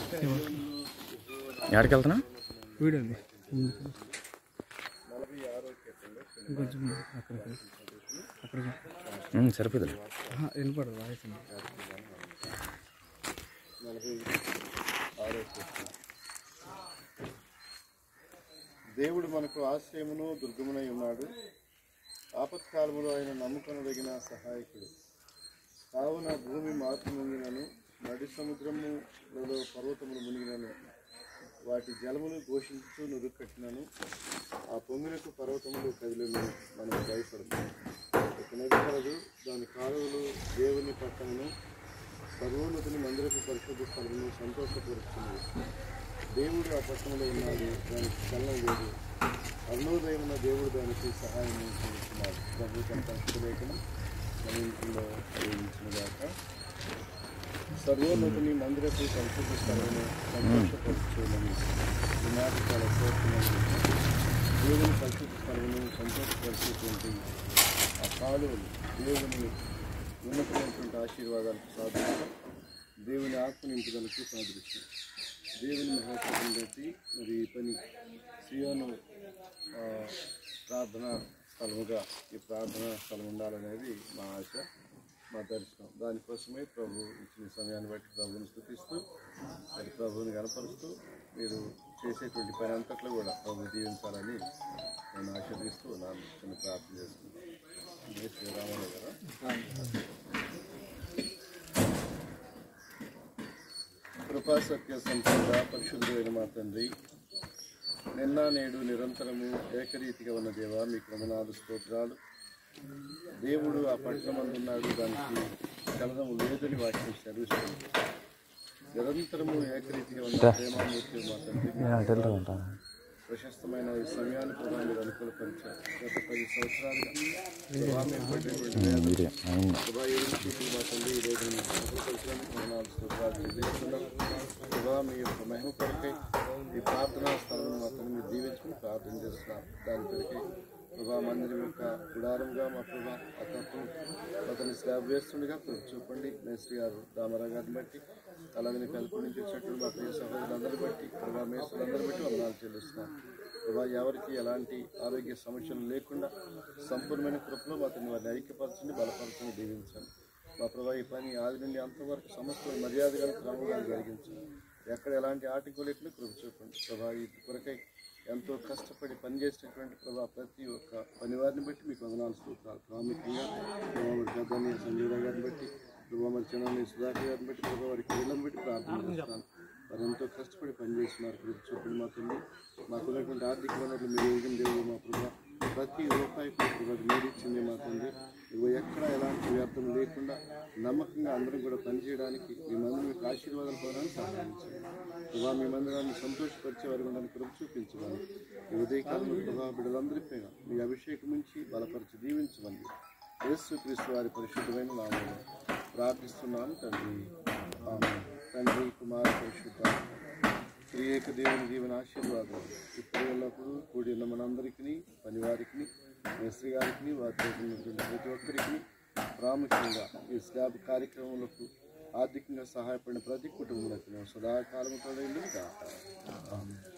ఎక్కడికి వెళ్తున్నా వీడండి ఇంకొంచెం అక్కడికి అక్కడికి ఉమ్, సరిపోతుంది ఆహా, వెళ్ళిపోదు వాయిస్ ఉంది. దేవుడు మనకు ఆశ్రయమును దుర్గమునై ఉన్నాడు ఆపత్కాలములో ఆయన నమ్ముకొనదగిన సహాయకుడు కావున భూమి మార్పు మునిగినను నడి సముద్రములలో పర్వతములు మునిగినను వాటి జలమును ఘోషించుతూ నురుకట్టినను ఆ పొంగులకు పర్వతములు కదిలిను మనం భయపడతాం ఒక నది కలదు దాని కాలువలు దేవుని పట్టణమును సర్వోన్నతిని మందిరపు పరిశుద్ధ స్థలమును సంతోషపరుస్తున్నది దేవుడు ఆ పట్టణంలో ఉన్నాడు దానికి చలనం లేదు అరుణోదయమున దేవుడు దానికి సహాయం చేస్తున్నాడు ప్రభు కంటలేఖనం మన ఇంట్లో ప్రయోగించిన దాకా సర్వోన్నతిని మందిరపు పరిశుద్ధ స్థలమును సంతోషపరుచున్నది ఈ మాట చాలా కోరుతున్నాను దేవుని పరిశుద్ధ స్థలమును సంతోషపరిచేటువంటి ఆ కాలువలు దేవుని ఉన్నతమైనటువంటి ఆశీర్వాదాలకు సాదృశ్యం దేవుని ఆత్మ నింపుదలకు సాదృశ్యం దేవుని మహాత్వం బట్టి మరి ఈ పని సియోను ఆ, ప్రార్థనా స్థలముగా ఈ ప్రార్థనా స్థలం ఉండాలనేది మా ఆశ మా దర్శనం దానికోసమే ప్రభు ఇచ్చిన సమయాన్ని బట్టి ప్రభువుని స్థుతిస్తూ మరి ప్రభువుని కనపరుస్తూ మీరు చేసేటువంటి పని అంతట్లో కూడా ప్రభు దీవించాలని నేను ఆశీర్దిస్తూ ఉన్నాను చిన్న ప్రార్థన చేసుకుంటాను ఇదే శ్రీరాములు కదా కృపా సత్య సంపద పరిశుద్ధుడైన మా తండ్రి నిన్న నేడు నిరంతరము ఏకరీతిగా ఉన్న దేవా మీ క్రమనాథ స్తోత్రాలు దేవుడు ఆ పట్టణం అందున్నాడు దానికి కలదము లేదని వాక్యం సెలవిస్తుంది నిరంతరము ఏకరీతిగా ఉన్న ప్రేమామూర్తి మా తండ్రి ప్రశస్తమైన ఈ సమయాన్ని కూడా మీరు అనుకూలపరిచారు గత పది సంవత్సరాలుగా ప్రభా మీరు పడినటువంటి వేదన, ప్రభా ఈ రీతికి మా తండ్రి ఈ రోజు మీ అనుకూలపరిచినందుకు వందనాలు, స్తోత్రాలు తెలియజేస్తున్నాం. ప్రభా మీ యొక్క మహిమ కొరకై ఈ ప్రార్థనా స్థలం మా తండ్రి మీరు దీవించుకుని ప్రార్థన చేస్తున్నాం దాని కొరకై ప్రభా మందిరం యొక్క గుడారంగా మా ప్రభా అతను అతని స్లాబ్ వేస్తుండగా కృప చూపండి మేస్త్రి గారు రామారావు గారిని బట్టి అలాగే కలుపు నుంచి వచ్చినటువంటి మా ప్రియ సహోదరులందరూ బట్టి ప్రభా మేస్త్రులందరూ బట్టి వందనాలు చెల్లిస్తున్నాం ప్రభా ఎవరికి ఎలాంటి ఆరోగ్య సమస్యలు లేకుండా సంపూర్ణమైన కృపలో అతన్ని వారిని ఐక్యపరచండి బలపరచండి దీవించండి మా ప్రభా ఈ పని ఆది నుండి అంతవరకు సమస్త మర్యాదగా క్రమంగా జరిగించండి ఎక్కడ ఎలాంటి ఆటంకం లేకుండా కృప చూపండి ప్రభా ఈ కొరకై ఎంతో కష్టపడి పనిచేసినటువంటి ప్రభా ప్రతి ఒక్క పనివారిని బట్టి మీకు వందనాలు స్తోత్రాలు ప్రాముఖ్యంగా ప్రభా మరి గద్దాని సంజీవరావు గారిని బట్టి ప్రభా మరి చిన్న సుధాకర్ గారిని బట్టి ప్రభా వారి క్రీడలను బట్టి ప్రార్థన చేస్తున్నాను వారు ఎంతో కష్టపడి పనిచేస్తున్నారు కృప చూపండి మా తల్లి మాకున్నటువంటి ఆర్థిక వనరులు మీరు ఏం దేవుడు మా ప్రభా ప్రతి రూపాయి ప్రభు మీరు ఇచ్చింది మా తండ్రి ఇదిగో ఎక్కడ ఎలాంటి వ్యర్థం లేకుండా నమ్మకంగా అందరం కూడా పనిచేయడానికి మీ మందిరం మీకు ఆశీర్వాదాలు పొందడానికి సహాయం చేయండి ప్రభా మీ మందిరాన్ని సంతోషపరిచే వారి ఉండడానికి కృప చూపించమని ఈ ఉదయకాలంలో ప్రభా బిడ్డలందరిపై మీ అభిషేకం నుంచి బలపరిచి దీవించమని యేసు క్రీస్తు వారి పరిశుద్ధమైన నామంలో ప్రార్థిస్తున్నాను తండ్రి ఆమేన్. తండ్రి కుమార పరిశుద్ధ త్రియేక దేవుని జీవన ఆశీర్వాదాలు ఇప్పుడు ఎల్లప్పుడూ కూడి ఉన్న మనందరికీ పనివారికి మేస్త్రి గారికి వారితో ఉన్నటువంటి ప్రతి ఒక్కరికి ప్రాముఖ్యంగా ఈ స్లాబ్ కార్యక్రమాలకు ఆర్థికంగా సహాయపడిన ప్రతి కుటుంబాలకు సదాకాలం కూడా ఇల్లు కాక ఆమేన్.